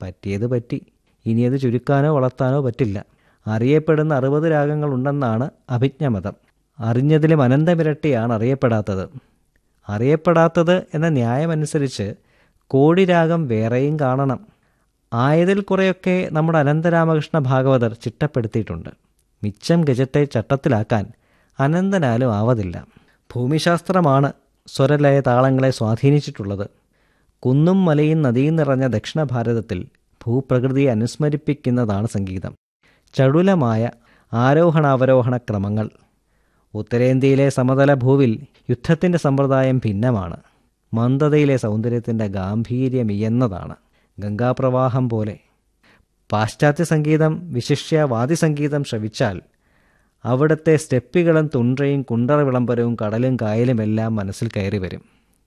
പറ്റിയത് പറ്റി ഇനി അത് ചുരുക്കാനോ വളർത്താനോ പറ്റില്ല അറിയപ്പെടുന്ന അറുപത് രാഗങ്ങളുണ്ടെന്നാണ് അഭിജ്ഞമതം അറിഞ്ഞതിലും അനന്തമിരട്ടിയാണ് അറിയപ്പെടാത്തത് അറിയപ്പെടാത്തത് എന്ന ന്യായമനുസരിച്ച് കോടി രാഗം വേറെയും കാണണം ആയതിൽ കുറെയൊക്കെ നമ്മുടെ അനന്തരാമകൃഷ്ണ ഭാഗവതർ ചിട്ടപ്പെടുത്തിയിട്ടുണ്ട് മിച്ചം ഗജത്തെ ചട്ടത്തിലാക്കാൻ അനന്തനാലും ആവതില്ല ഭൂമിശാസ്ത്രമാണ് സ്വരലയ താളങ്ങളെ സ്വാധീനിച്ചിട്ടുള്ളത് കുന്നും മലയും നദിയും നിറഞ്ഞ ദക്ഷിണ ഭാരതത്തിൽ ഭൂപ്രകൃതിയെ അനുസ്മരിപ്പിക്കുന്നതാണ് സംഗീതം ചടുലമായ ആരോഹണാവരോഹണ ക്രമങ്ങൾ ഉത്തരേന്ത്യയിലെ സമതല ഭൂവിൽ യുദ്ധത്തിൻ്റെ സമ്പ്രദായം ഭിന്നമാണ് മന്ദതയിലെ സൗന്ദര്യത്തിൻ്റെ ഗാംഭീര്യം ഇയെന്നതാണ് ഗംഗാപ്രവാഹം പോലെ പാശ്ചാത്യ സംഗീതം വിശിഷ്യ വാദ്യസംഗീതം ശ്രവിച്ചാൽ അവിടുത്തെ സ്റ്റെപ്പികളും തുണ്ടയും കുണ്ടറ വിളംബരവും കടലും കായലുമെല്ലാം മനസ്സിൽ കയറി വരും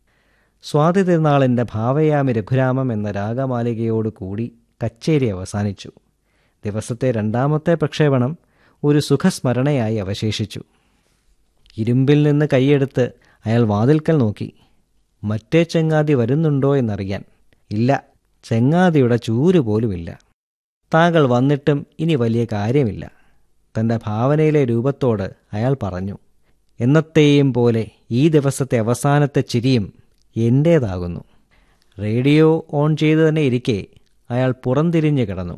സ്വാതി തിരുനാളിൻ്റെ ഭാവയാമി രഘുരാമം എന്ന രാഗമാലികയോട് കൂടി കച്ചേരി അവസാനിച്ചു ദിവസത്തെ രണ്ടാമത്തെ പ്രക്ഷേപണം ഒരു സുഖസ്മരണയായി അവശേഷിച്ചു ഇരുമ്പിൽ നിന്ന് കൈയെടുത്ത് അയാൾ വാതിൽക്കൽ നോക്കി മറ്റേ ചെങ്ങാതി വരുന്നുണ്ടോ എന്നറിയാൻ ഇല്ല ചെങ്ങാതിയുടെ ചൂര് പോലുമില്ല താങ്കൾ വന്നിട്ടും ഇനി വലിയ കാര്യമില്ല തൻ്റെ ഭാവനയിലെ രൂപത്തോട് അയാൾ പറഞ്ഞു എന്നത്തെയും പോലെ ഈ ദിവസത്തെ അവസാനത്തെ ചിരിയും എൻ്റേതാകുന്നു റേഡിയോ ഓൺ ചെയ്തു തന്നെ ഇരിക്കെ അയാൾ പുറംതിരിഞ്ഞ് കിടന്നു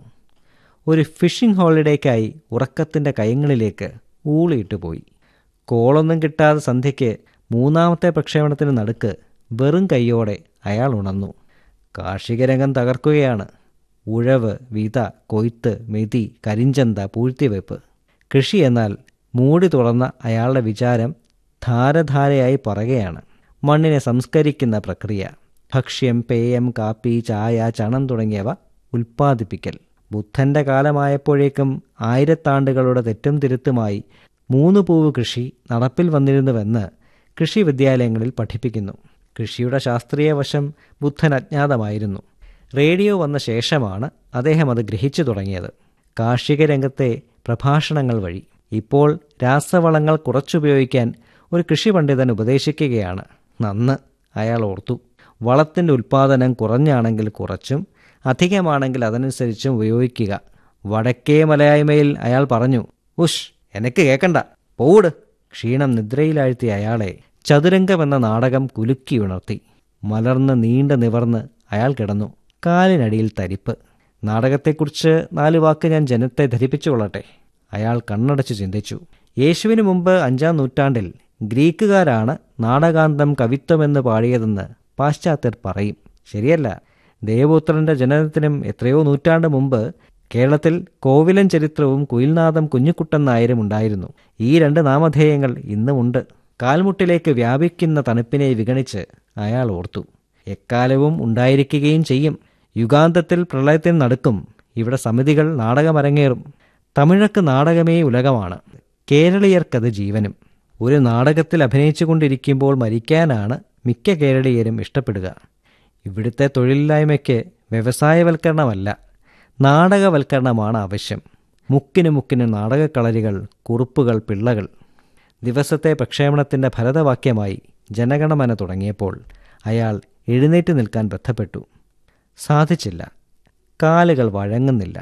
ഒരു ഫിഷിംഗ് ഹോളിഡേക്കായി ഉറക്കത്തിൻ്റെ കയങ്ങളിലേക്ക് ഊളിയിട്ട് പോയി കോളൊന്നും കിട്ടാതെ സന്ധ്യയ്ക്ക് മൂന്നാമത്തെ പ്രക്ഷേപണത്തിന് നടുക്ക് വെറും കൈയോടെ അയാൾ ഉണർന്നു കാർഷിക രംഗം തകർക്കുകയാണ് ഉഴവ് വിത കൊയ്ത്ത് മെതി കരിഞ്ചന്ത പൂഴ്ത്തിവെപ്പ് കൃഷി എന്നാൽ മൂടി തുറന്ന അയാളുടെ വിചാരം ധാരധാരയായി പറയുകയാണ് മണ്ണിനെ സംസ്കരിക്കുന്ന പ്രക്രിയ ഭക്ഷ്യം പേയം കാപ്പി ചായ ചണം തുടങ്ങിയവ ഉൽപ്പാദിപ്പിക്കൽ ബുദ്ധൻ്റെ കാലമായപ്പോഴേക്കും ആയിരത്താണ്ടുകളുടെ തെറ്റും തിരുത്തുമായി മൂന്ന് പൂവ് കൃഷി നടപ്പിൽ വന്നിരുന്നുവെന്ന് കൃഷി വിദ്യാലയങ്ങളിൽ പഠിപ്പിക്കുന്നു കൃഷിയുടെ ശാസ്ത്രീയ വശം ബുദ്ധൻ അജ്ഞാതമായിരുന്നു റേഡിയോ വന്ന ശേഷമാണ് അദ്ദേഹം അത് ഗ്രഹിച്ചു തുടങ്ങിയത് കാർഷിക രംഗത്തെ പ്രഭാഷണങ്ങൾ വഴി ഇപ്പോൾ രാസവളങ്ങൾ കുറച്ചുപയോഗിക്കാൻ ഒരു കൃഷി പണ്ഡിതൻ ഉപദേശിക്കുകയാണ് നന്ന് അയാൾ ഓർത്തു വളത്തിൻ്റെ ഉൽപ്പാദനം കുറഞ്ഞാണെങ്കിൽ കുറച്ചും അധികമാണെങ്കിൽ അതനുസരിച്ചും ഉപയോഗിക്കുക വടക്കേ മലയായ്മയിൽ അയാൾ പറഞ്ഞു ഉഷ് എനക്ക് കേക്കണ്ട പോട് ക്ഷീണം നിദ്രയിലാഴ്ത്തിയ അയാളെ ചതുരംഗം എന്ന നാടകം കുലുക്കി ഉണർത്തി മലർന്ന് നീണ്ട നിവർന്ന് അയാൾ കിടന്നു കാലിനടിയിൽ തരിപ്പ് നാടകത്തെക്കുറിച്ച് നാല് വാക്ക് ഞാൻ ജനത്തെ ധരിപ്പിച്ചു കൊള്ളട്ടെ അയാൾ കണ്ണടച്ച് ചിന്തിച്ചു യേശുവിന് മുമ്പ് അഞ്ചാം നൂറ്റാണ്ടിൽ ഗ്രീക്കുകാരാണ് നാടകാന്തം കവിത്വമെന്ന് പാടിയതെന്ന് പാശ്ചാത്യർ പറയും ശരിയല്ല ദേവപുത്രന്റെ ജനനത്തിനും എത്രയോ നൂറ്റാണ്ട് മുമ്പ് കേരളത്തിൽ കോവിലൻ ചരിത്രവും കുയിൽനാഥം കുഞ്ഞുക്കുട്ടൻ നായരും ഉണ്ടായിരുന്നു ഈ രണ്ട് നാമധേയങ്ങൾ ഇന്നുമുണ്ട് കാൽമുട്ടിലേക്ക് വ്യാപിക്കുന്ന തണുപ്പിനെ വിഗണിച്ച് അയാൾ ഓർത്തു എക്കാലവും ഉണ്ടായിരിക്കുകയും ചെയ്യും യുഗാന്തത്തിൽ പ്രളയത്തിന് നടുക്കും ഇവിടെ സമിതികൾ നാടകമരങ്ങേറും തമിഴക്ക് നാടകമേ ഉലകമാണ് കേരളീയർക്കത് ജീവനും ഒരു നാടകത്തിൽ അഭിനയിച്ചു കൊണ്ടിരിക്കുമ്പോൾ മരിക്കാനാണ് മിക്ക കേരളീയരും ഇഷ്ടപ്പെടുക ഇവിടുത്തെ തൊഴിലില്ലായ്മയ്ക്ക് വ്യവസായവൽക്കരണമല്ല നാടകവൽക്കരണമാണ് ആവശ്യം മുക്കിന് മുക്കിന് നാടകക്കളരികൾ കുറുപ്പുകൾ പിള്ളകൾ ദിവസത്തെ പ്രക്ഷേപണത്തിൻ്റെ ഭരതവാക്യമായി ജനഗണമന തുടങ്ങിയപ്പോൾ അയാൾ എഴുന്നേറ്റ് നിൽക്കാൻ ബന്ധപ്പെട്ടു സാധിച്ചില്ല കാലുകൾ വഴങ്ങുന്നില്ല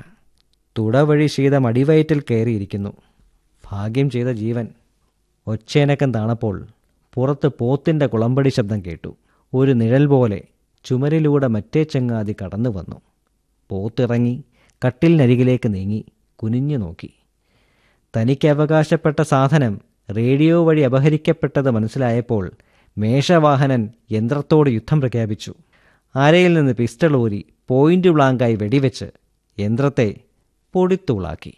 തുടവഴി ശീതം അടിവയറ്റിൽ കയറിയിരിക്കുന്നു ഭാഗ്യം ചെയ്ത ജീവൻ ഒച്ചേനക്കം താണപ്പോൾ പുറത്ത് പോത്തിൻ്റെ കുളമ്പടി ശബ്ദം കേട്ടു ഒരു നിഴൽ പോലെ ചുമരിലൂടെ മറ്റേ ചങ്ങാതി കടന്നു വന്നു പോത്തിറങ്ങി കട്ടിലിനരികിലേക്ക് നീങ്ങി കുനിഞ്ഞു നോക്കി തനിക്ക് അവകാശപ്പെട്ട സാധനം റേഡിയോ വഴി അപഹരിക്കപ്പെട്ടത് മനസ്സിലായപ്പോൾ മേഷവാഹനൻ യന്ത്രത്തോട് യുദ്ധം പ്രഖ്യാപിച്ചു അരയിൽ നിന്ന് പിസ്റ്റൾ ഊരി പോയിന്റ് ബ്ലാങ്കായി വെടിവെച്ച് യന്ത്രത്തെ പൊടിത്തൂളാക്കി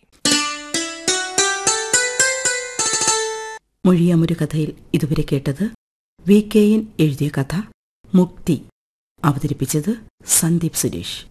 മൊഴിയാമൊരു കഥയിൽ ഇതുവരെ കേട്ടത് വി കെ എൻ എഴുതിയ കഥ മുക്തി അവതരിപ്പിച്ചത് സന്ദീപ് സുരേഷ്